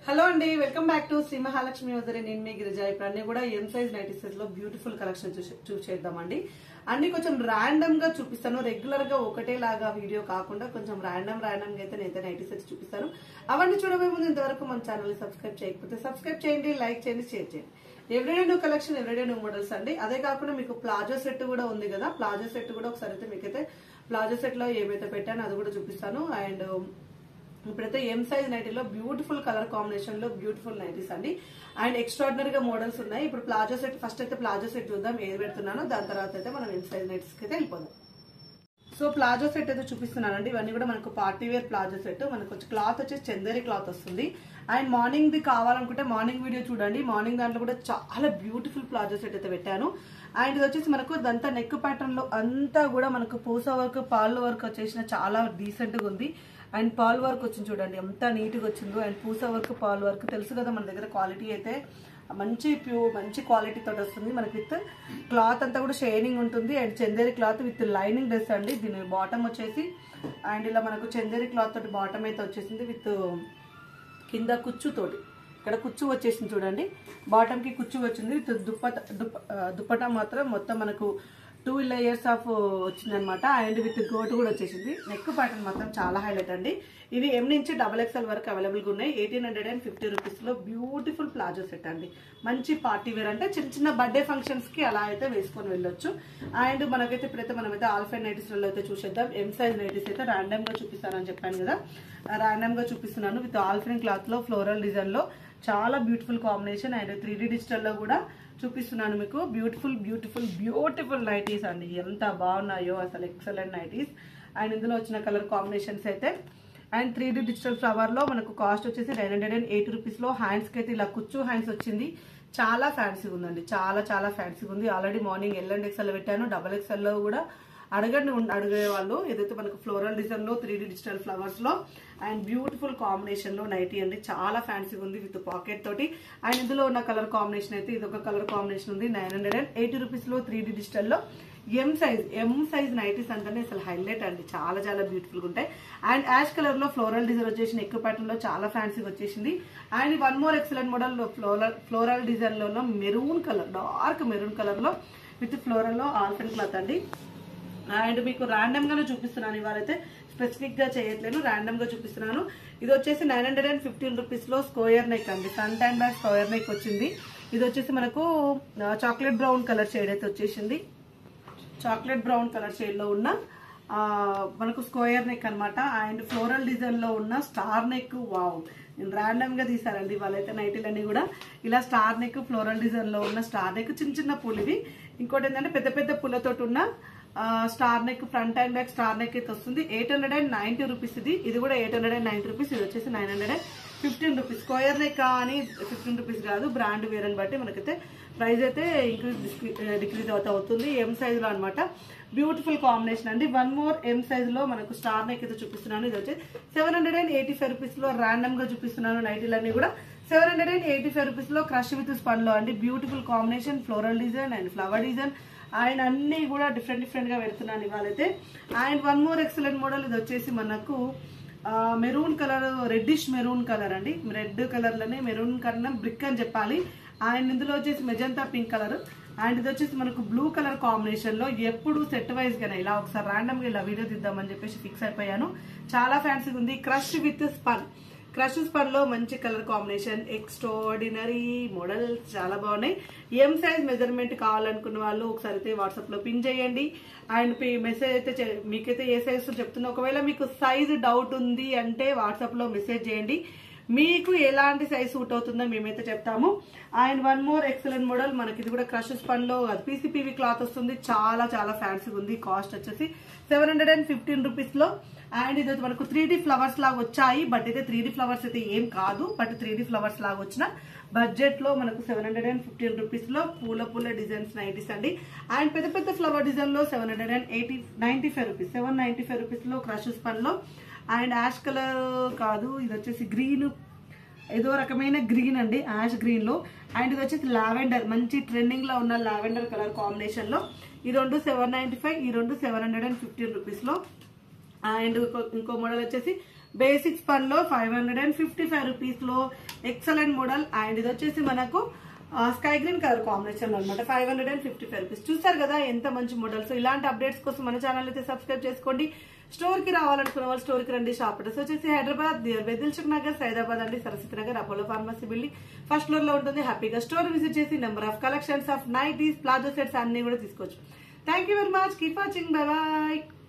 hello అండి welcome back to Shri Mahalakshmi వదరి నేను మీ గిరిజ ఇప్పుడు అన్ని కూడా ఎం సైజ్ నైటీ సెట్ లో బ్యూటిఫుల్ కలెక్షన్ చూసేద్దామండి అన్ని కొంచెం ర్యాండమ్ గా చూపిస్తాను రెగ్యులర్ గా ఒకటే లాగా వీడియో కాకుండా కొంచెం ర్యాండమ్ ర్యాండమ్ గా అయితే నేనైతే నైటీ సెట్స్ చూపిస్తాను అవన్నీ చూడబోయే ముందు ఇంతవరకు మన ఛానల్ సబ్స్క్రైబ్ చేయకపోతే సబ్స్క్రైబ్ చేయండి లైక్ చేయండి షేర్ చేయండి everyday new collection everyday new models అండి అదే కాకుండా మీకు ప్లాజో సెట్ కూడా ఉంది కదా ప్లాజో సెట్ కూడా ఒకసారి అయితే మీకైతే ప్లాజో సెట్ లో ఏమైతే పెట్టానో అది కూడా చూపిస్తాను అండ్ ఇప్పుడైతే ఎం సైజ్ నైటీలో బ్యూటిఫుల్ కలర్ కాంబినేషన్ లో బ్యూటిఫుల్ నైటీస్ అండి అండ్ ఎక్స్ట్రాడినరీ గా మోడల్స్ ఉన్నాయి ఇప్పుడు ప్లాజో సెట్ ఫస్ట్ అయితే ప్లాజో సెట్ చూద్దాం ఏది పెడుతున్నానో దాని తర్వాత అయితే మనం ఎం సైజ్ నైటీస్ కి అయితే వెళ్ళిపోదాం సో ప్లాజో సెట్ అయితే చూపిస్తున్నానండి ఇవన్నీ కూడా మనకు పార్టీ వేర్ ప్లాజో సెట్ మనకు వచ్చి క్లాత్ వచ్చేసి చందేరి క్లాత్ వస్తుంది అండ్ మార్నింగ్ ది కావాలనుకుంటే మార్నింగ్ వీడియో చూడండి మార్నింగ్ దాంట్లో కూడా చాలా బ్యూటిఫుల్ ప్లాజో సెట్ అయితే పెట్టాను అండ్ ఇది వచ్చేసి మనకు ఇదంతా నెక్ ప్యాటర్న్ లో అంతా కూడా మనకు పూస వర్క్ పాల్ వర్క్ వచ్చేసిన చాలా డీసెంట్ గా ఉంది అండ్ పాల్ వర్క్ వచ్చింది చూడండి ఎంత నీట్ గా వచ్చిందో అండ్ పూస వర్క్ పాల్ వర్క్ తెలుసు కదా మన దగ్గర క్వాలిటీ అయితే మంచి ప్యూ మంచి క్వాలిటీ తోటి వస్తుంది మనకి విత్ క్లాత్ అంతా కూడా షైనింగ్ ఉంటుంది and Chanderi cloth with lining dress అండి దీని బాటమ్ వచ్చేసి అండ్ ఇలా మనకు చందేరి క్లాత్ తోటి బాటమ్ అయితే వచ్చేసింది విత్ కింద కుచ్చుతోటి ఇక్కడ కుచ్చు వచ్చేసింది చూడండి బాటమ్ కి కుచ్చు వచ్చింది విత్ దుప్పట దుప్ప దుప్పట మాత్రం మొత్తం మనకు టూ లేయర్స్ ఆఫ్ వచ్చిందనమాట అండ్ విత్ గోటు కూడా వచ్చేసింది నెక్ ప్యాటర్న్ మాత్రం చాలా హైలైట్ అండి ఇవి ఎం నుంచి డబల్ ఎక్స్ఎల్ వరకు అవైలబుల్గా ఉన్నాయి ఎయిటీన్ హండ్రెడ్ అండ్ ఫిఫ్టీ రూపీస్లో బ్యూటిఫుల్ ప్లాజో సెట్ అండి మంచి పార్టీ వేర్ అంటే చిన్న చిన్న బర్త్డే ఫంక్షన్స్కి అలా అయితే వేసుకొని వెళ్ళొచ్చు అండ్ మనకైతే ఇప్పుడైతే మనమైతే ఆల్ఫైన్ నైటీస్లలో అయితే చూసేద్దాం ఎం సైజ్ నైటీస్ అయితే ర్యాండమ్గా చూపిస్తానని చెప్పాను కదా ర్యాండమ్గా చూపిస్తున్నాను విత్ ఆల్ఫైన్ క్లాత్లో ఫ్లోరల్ డిజైన్లో చాలా beautiful combination and three D డిజిటల్లో కూడా చూపిస్తున్నాను మీకు బ్యూటిఫుల్ బ్యూటిఫుల్ బ్యూటిఫుల్ నైటీస్ అండి ఎంత బాగున్నాయో అసలు ఎక్సలెంట్ నైటీస్ అండ్ ఇందులో వచ్చిన కలర్ కాంబినేషన్స్ అయితే అండ్ త్రీ డీ డిజిటల్ ఫ్లవర్లో మనకు కాస్ట్ వచ్చేసి నైన్ హండ్రెడ్ అండ్ ఎయిటీ రూపీస్లో హ్యాండ్స్కి అయితే ఇలా కుచ్చు హ్యాండ్స్ వచ్చింది చాలా ఫ్యాన్సీగా ఉందండి చాలా చాలా ఫ్యాన్సీగా ఉంది already morning L and XL పెట్టాను డబల్ ఎక్స్ఎల్లో కూడా అడగండి అడిగే వాళ్ళు ఏదైతే మనకు ఫ్లోరల్ డిజైన్ లో త్రీ డిజిటల్ ఫ్లవర్స్ లో అండ్ బ్యూటిఫుల్ కాంబినేషన్ లో నైటీ అండి చాలా ఫ్యాన్సీగా ఉంది విత్ పాకెట్ తోటి అండ్ ఇందులో ఉన్న కలర్ కాంబినేషన్ అయితే ఇది ఒక కలర్ కాంబినేషన్ ఉంది nine hundred and eighty rupees లో త్రీ డిజిటల్ లో M size M size nighties అంటేనే అసలు హైలైట్ అండి చాలా చాలా బ్యూటిఫుల్ గా ఉంటాయి అండ్ యాష్ కలర్ లో ఫ్లోరల్ డిజైన్ వచ్చేసి ఎక్కువ ప్యాటర్న్ లో చాలా ఫ్యాన్సీగా వచ్చేసింది and one more excellent model floral floral design లో maroon colour dark maroon colour లో విత్ ఫ్లోరల్ లో ఆల్ఫెన్ క్లాత్ అండి అండ్ మీకు ర్యాండమ్ గానే చూపిస్తున్నాను ఇవాళైతే స్పెసిఫిక్ గా చేయట్లేను ర్యాండమ్ గా చూపిస్తున్నాను ఇది వచ్చేసి nine hundred and fifteen rupees లో స్క్వేర్ నెక్ అండి front and back square neck వచ్చింది ఇది వచ్చేసి మనకు చాక్లెట్ బ్రౌన్ కలర్ షేడ్ అయితే వచ్చేసింది చాక్లెట్ బ్రౌన్ కలర్ షేడ్ లో ఉన్న మనకు స్క్వేర్ నెక్ అనమాట అండ్ ఫ్లోరల్ డిజైన్ లో ఉన్న స్టార్ నెక్ వావ్ నేను ర్యాండమ్ గా తీసారండి వాళ్ళైతే నైటీలన్నీ కూడా ఇలా స్టార్ నెక్ ఫ్లోరల్ డిజైన్ లో ఉన్న స్టార్ నెక్ చిన్న చిన్న పూలు ఇవి ఇంకోటి ఏంటంటే పెద్ద పెద్ద పూలతోటి ఉన్న star neck front and back star neck అయితే వస్తుంది eight hundred and ninety rupees ఇది ఇది కూడా eight hundred and ninety rupees ఇది వచ్చేసి nine hundred and fifteen rupees square neck అని ఫిఫ్టీన్ రూపీస్ కాదు బ్రాండ్ వేర్ అని బట్టి మనకైతే ప్రైస్ అయితే ఇంక్రీజ్ డిక్రీజ్ అవుతా అవుతుంది ఎం సైజ్ లో అనమాట బ్యూటిఫుల్ కాంబినేషన్ అండి వన్ మోర్ ఎం సైజ్ లో మనకు స్టార్ నెక్ అయితే చూపిస్తున్నాను ఇది వచ్చి seven hundred and eighty five rupees లో ర్యాండమ్ గా చూపిస్తున్నాను నైటీలన్నీ కూడా seven hundred and eighty five rupees లో క్రష్ విత్ స్పన్ లో అండి beautiful combination floral design and flower design and అన్ని కూడా డిఫరెంట్ డిఫరెంట్ గా పెడుతున్నాను ఇవాళైతే and one more excellent model ఇది వచ్చేసి మనకు maroon colour reddish maroon colour అండి రెడ్ కలర్ లోనే మెరూన్ కన్నా బ్రిక్ అని చెప్పాలి అండ్ ఇందులో వచ్చేసి మెజంతా పింక్ కలర్ అండ్ ఇది వచ్చేసి మనకు బ్లూ కలర్ కాంబినేషన్ లో ఎప్పుడు సెట్ వైజ్ గానే ఇలా ఒకసారి ర్యాండమ్ గా ఇలా వీడియో తీద్దామని చెప్పేసి ఫిక్స్ అయిపోయాను చాలా ఫ్యాన్సీగా ఉంది crush with spun crush spun లో మంచి కలర్ కాంబినేషన్ ఎక్స్ట్రాడినరీ మోడల్స్ చాలా బాగున్నాయి ఎం సైజ్ మెజర్మెంట్ కావాలనుకున్న వాళ్ళు ఒకసారి అయితే వాట్సాప్ లో పిన్ చేయండి అండ్ మెసేజ్ అయితే మీకైతే ఏ సైజ్ చెప్తున్నా ఒకవేళ మీకు సైజ్ డౌట్ ఉంది అంటే వాట్సాప్ లో మెసేజ్ చేయండి మీకు ఎలాంటి సైజ్ సూట్ అవుతుందో మేమైతే చెప్తాము and one more excellent model మనకి ఇది కూడా క్రష్ స్పన్ లో పీసీపీవీ క్లాత్ వస్తుంది చాలా చాలా ఫ్యాన్సీగా ఉంది కాస్ట్ వచ్చేసి seven hundred and fifteen rupees లో అండ్ ఇది మనకు త్రీ ఫ్లవర్స్ లాగా వచ్చాయి బట్ అయితే త్రీ ఫ్లవర్స్ అయితే ఏం కాదు బట్ త్రీ ఫ్లవర్స్ లాగా వచ్చిన బడ్జెట్ లో మనకు seven hundred and fifteen rupees లో పూల పూల డిజైన్స్ నైటీస్ అండి అండ్ పెద్ద పెద్ద ఫ్లవర్ డిజైన్ లో seven hundred and eighty ninety five rupees seven ninety five rupees లో క్రష్ స్పన్ లో అండ్ యాష్ కలర్ కాదు ఇది వచ్చేసి గ్రీన్ ఏదో రకమైన గ్రీన్ అండి యాష్ గ్రీన్ లో అండ్ ఇది వచ్చేసి లావెండర్ మంచి ట్రెండింగ్ లో ఉన్న లావెండర్ కలర్ కాంబినేషన్ లో ఈ రెండు సెవెన్ నైన్టీ ఫైవ్ ఈ రెండు seven hundred and fifteen rupees లో అండ్ ఇంకో ఇంకో మోడల్ వచ్చేసి బేసిక్స్ పన్ లో five hundred and fifty five rupees లో ఎక్సలెంట్ మోడల్ అండ్ ఇది వచ్చేసి మనకు స్కై గ్రీన్ కలర్ కాంబినేషన్ అనమాట five hundred and fifty five rupees చూస్తారు కదా ఎంత మంచి మోడల్స్ ఇలాంటి అప్డేట్స్ కోసం మన ఛానల్ అయితే సబ్స్క్రైబ్ చేసుకోండి స్టోర్ కి రావాలనుకున్న వాళ్ళు స్టోర్ కి రండి షాప్ అడ్రస్ వచ్చేసి Hyderabad near by Dilsukhnagar Saidabad అండి Saraswati Nagar Apollo pharmacy building first floor లో ఉంటుంది హ్యాపీగా స్టోర్ విజిట్ చేసి number of collections of nighties palazzo sets అన్ని కూడా తీసుకోవచ్చు thank you very much keep watching bye bye